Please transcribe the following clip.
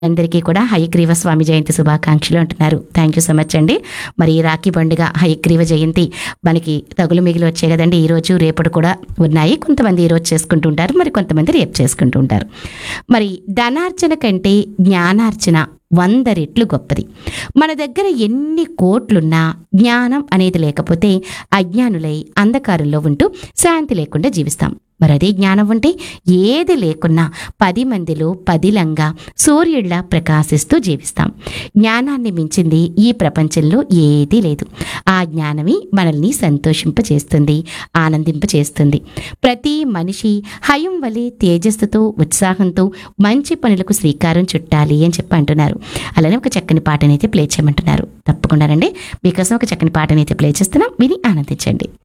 అందరికీ కూడా హయగ్రీవ స్వామి జయంతి శుభాకాంక్షలు అంటున్నారు థ్యాంక్ యూ సో మచ్ అండి మరి ఈ రాఖీ పండుగ హయగ్రీవ జయంతి మనకి తగులు మిగిలి వచ్చాయి కదండి ఈ రోజు రేపటి కూడా ఉన్నాయి కొంతమంది ఈ రోజు చేసుకుంటూ ఉంటారు మరి కొంతమంది రేపు చేసుకుంటూ ఉంటారు మరి ధనార్జన కంటే జ్ఞానార్జన వంద రెట్లు గొప్పది మన దగ్గర ఎన్ని కోట్లున్నా జ్ఞానం అనేది లేకపోతే అజ్ఞానులై అంధకారంలో ఉంటూ శాంతి లేకుండా జీవిస్తాం మరి అదే జ్ఞానం ఉంటే ఏది లేకున్నా పది మందిలో పదిలంగా సూర్యుడిలా ప్రకాశిస్తూ జీవిస్తాం జ్ఞానాన్ని మించింది ఈ ప్రపంచంలో ఏదీ లేదు ఆ జ్ఞానమే మనల్ని సంతోషింపచేస్తుంది ఆనందింపచేస్తుంది ప్రతి మనిషి హయం వలె తేజస్సుతో ఉత్సాహంతో మంచి పనులకు శ్రీకారం చుట్టాలి అని చెప్పి అంటున్నారు అలానే ఒక చక్కని పాటనైతే ప్లే చేయమంటున్నారు తప్పకుండా రండి మీకోసం ఒక చక్కని పాటనైతే ప్లే చేస్తున్నాం విని ఆనందించండి